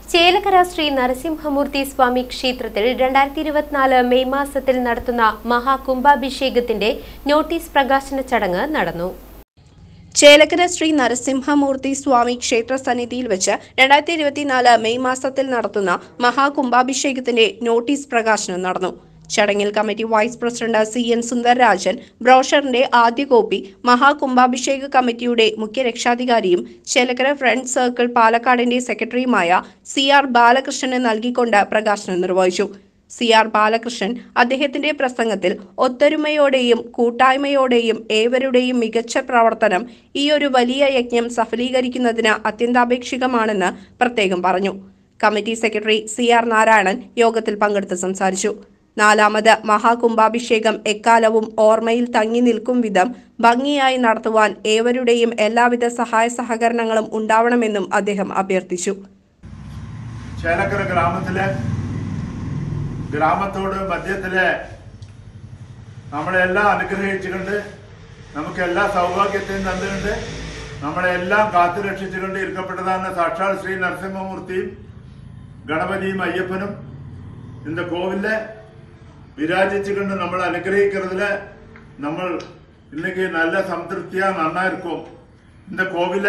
ചേലക്കര ശ്രീ നരസിംഹമൂർത്തി സ്വാമി ക്ഷേത്രത്തിൽ രണ്ടായിരത്തി ഇരുപത്തിനാല് മെയ് മാസത്തിൽ നടത്തുന്ന മഹാകുംഭാഭിഷേകത്തിന്റെ നോട്ടീസ് പ്രകാശന ചടങ്ങ് നടന്നു ചേലക്കര ശ്രീ നരസിംഹമൂർത്തി സ്വാമി ക്ഷേത്ര സന്നിധിയിൽ വെച്ച് രണ്ടായിരത്തി ഇരുപത്തിനാല് മെയ് മാസത്തിൽ നടത്തുന്ന മഹാകുംഭാഭിഷേകത്തിന്റെ നോട്ടീസ് പ്രകാശനം നടന്നു ചടങ്ങിൽ committee vice president C N Sundararajan ബ്രോഷറിന്റെ ആദ്യ കോപ്പി മഹാകുംഭാഭിഷേക കമ്മിറ്റിയുടെ മുഖ്യ രക്ഷാധികാരിയും ചേലക്കര ഫ്രണ്ട് സർക്കിൾ പാലക്കാടിന്റെ സെക്രട്ടറിയുമായ സി ആർ ബാലകൃഷ്ണന് നൽകിക്കൊണ്ട് പ്രകാശനം നിർവഹിച്ചു സി ആർ ബാലകൃഷ്ണൻ അദ്ദേഹത്തിന്റെ പ്രസംഗത്തിൽ ഒത്തൊരുമയോടെയും കൂട്ടായ്മയോടെയും ഏവരുടെയും മികച്ച പ്രവർത്തനം ഈ ഒരു വലിയ യജ്ഞം സഫലീകരിക്കുന്നതിന് അത്യന്താപേക്ഷികമാണെന്ന് പ്രത്യേകം പറഞ്ഞു committee secretary C R Narayanan യോഗത്തിൽ പങ്കെടുത്ത് സംസാരിച്ചു നാലാമത് മഹാകുംഭാഭിഷേകം എക്കാലവും ഓർമ്മയിൽ തങ്ങി നിൽക്കും വിധം ഭംഗിയായി നടത്തുവാൻ ഏവരുടെയും എല്ലാവിധ സഹായ സഹകരണങ്ങളും ഉണ്ടാവണമെന്നും അദ്ദേഹം അഭ്യർത്ഥിച്ചു ചേലക്കര ഗ്രാമത്തിലെ ഗ്രാമത്തോട് മധ്യത്തിലെ നമ്മളെല്ലാം അനുഗ്രഹിച്ചുകൊണ്ട് നമുക്ക് എല്ലാ സൗഭാഗ്യത്തെയും തന്നുകൊണ്ട് നമ്മളെല്ലാം കാത്തു രക്ഷിച്ചുകൊണ്ട് ഇരിക്കപ്പെട്ടതാണ് സാക്ഷാൽ ശ്രീ നരസിംഹമൂർത്തിയും ഗണപതിയും അയ്യപ്പനും இந்த கோவில்ல விராஜிச்சுக்கொண்டு നമ്മൾ അനുഗ്രഹിக்கிறதுல നമ്മൾ இன்னைக்கு நல்ல സംതൃപ്തിയാ നന്നാ இருக்கும் இந்த கோவில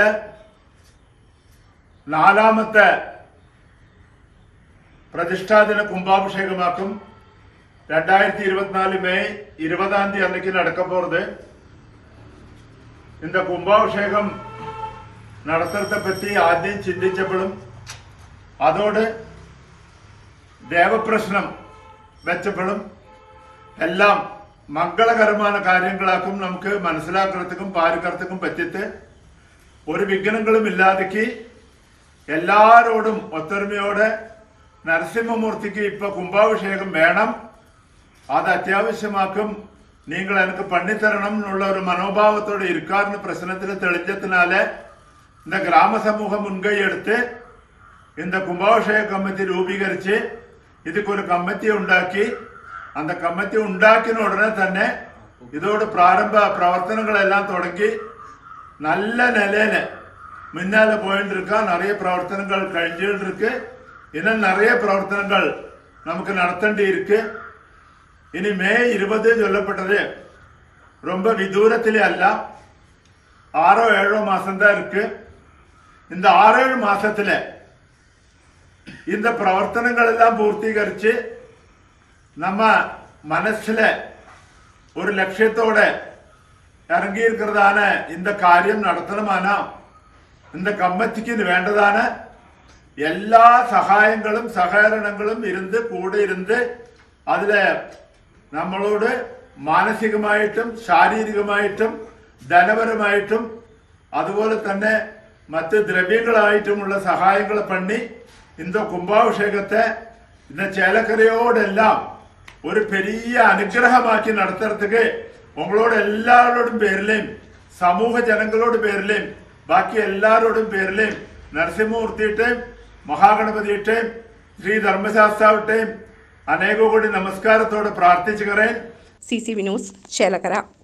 നാലാമത്തെ പ്രതിഷ്ഠാദിന കുംഭാഭിഷേകമാക്കും രണ്ടായിരത്തി ഇരുപത്തിനാല് മെയ് ഇരുപതാം തീയതി അന്നേക്ക് നടക്ക പോறது இந்த കുംഭാഭിഷേകം നടത്തത്തെ പറ്റി ആദ്യം ചിന്തിച്ചപ്പോഴും അതോട് ദേവപ്രശ്നം വെച്ചപ്പോഴും എല്ലാം മംഗളകരമായ കാര്യങ്ങളാക്കും നമുക്ക് മനസ്സിലാക്കണത്തിനും പാലിക്കറത്തിനും പറ്റിയിട്ട് ഒരു വിഘ്നങ്ങളും ഇല്ലാതെക്ക് എല്ലാരോടും ഒത്തൊരുമയോടെ നരസിംഹമൂർത്തിക്ക് ഇപ്പൊ കുംഭാഭിഷേകം വേണം അത് അത്യാവശ്യമാക്കും നിങ്ങൾ എനിക്ക് പണിത്തരണം എന്നുള്ള ഒരു മനോഭാവത്തോടെ ഇരിക്കാറിന് പ്രശ്നത്തിൽ തെളിഞ്ഞതിനാല് இந்த கிராம சமூகம் முன்கை எடுத்து இந்த கும்பாபிஷேக கமிட்டி രൂപീകരിച്ച് ഇതൊരു കമ്മിറ്റി ഉണ്ടാക്കി அந்த കമ്മിറ്റി ഉണ്ടാക്കിയ ഉടനെ തന്നെ ഇതോട് പ്രാരംഭ പ്രവർത്തനങ്ങളെല്ലാം തുടങ്ങി நல்ல நிலையில முன்னால போயிட்டு இருக்கா நிறைய பிரவர்த்தனங்கள் കഴിഞ്ഞിട്ട് இருக்கு இன்னும் நிறைய പ്രവർത്തനങ്ങൾ നമുക്ക് നടത്തേണ്ടി இருக்கு ഇനി മെയ് ഇരുപത് ചൊല്ലപ്പെട്ടത് ரொம்ப വിദൂരത്തിലെ അല്ല ஆறோ ஏழோ மாசம் தான் இருக்கு இந்த ஆறேழு மாசத்துல இந்த പ്രവർത്തനങ്ങളെല്ലാം പൂർത്തീകരിച്ച് നമ്മ മനസ്സിലെ ഒരു ലക്ഷ്യത്തോടെ ഇറങ്ങിയിരിക്കുന്നതാണ് இந்த കാര്യം നടത്തണമാണ് இந்த കമ്മിറ്റിക്ക് ഇത് വേണ്ടതാണ് എല്ലാ സഹായങ്ങളും സഹകരണങ്ങളും ഇരുന്ന് കൂടെ ഇരുന്ന് അതിലെ നമ്മളോട് മാനസികമായിട്ടും ശാരീരികമായിട്ടും ധനപരമായിട്ടും അതുപോലെ തന്നെ മറ്റ് ദ്രവ്യങ്ങളായിട്ടുമുള്ള സഹായങ്ങൾ പണി இந்த കുംഭാഭിഷേകത്തെ இந்த ചേലക്കരയോടെല്ലാം ഒരു പെരിയ അനുഗ്രഹമാക്കി നടത്തുறதுக்கு ഉങ്ങളോട് എല്ലാവരോടും പേരിലേയും സമൂഹ ജനങ്ങളോട് പേരിലേയും ബാക്കി എല്ലാവരോടും പേരിലേയും നരസിംഹമൂർത്തിയുടെയും മഹാഗണപതിയുടെയും ശ്രീ ധർമ്മശാസ്താവിട്ടെയും അനേകം കൂടി നമസ്കാരത്തോടെ പ്രാർത്ഥിച്ചു കറേൻ C C V news Chelakkara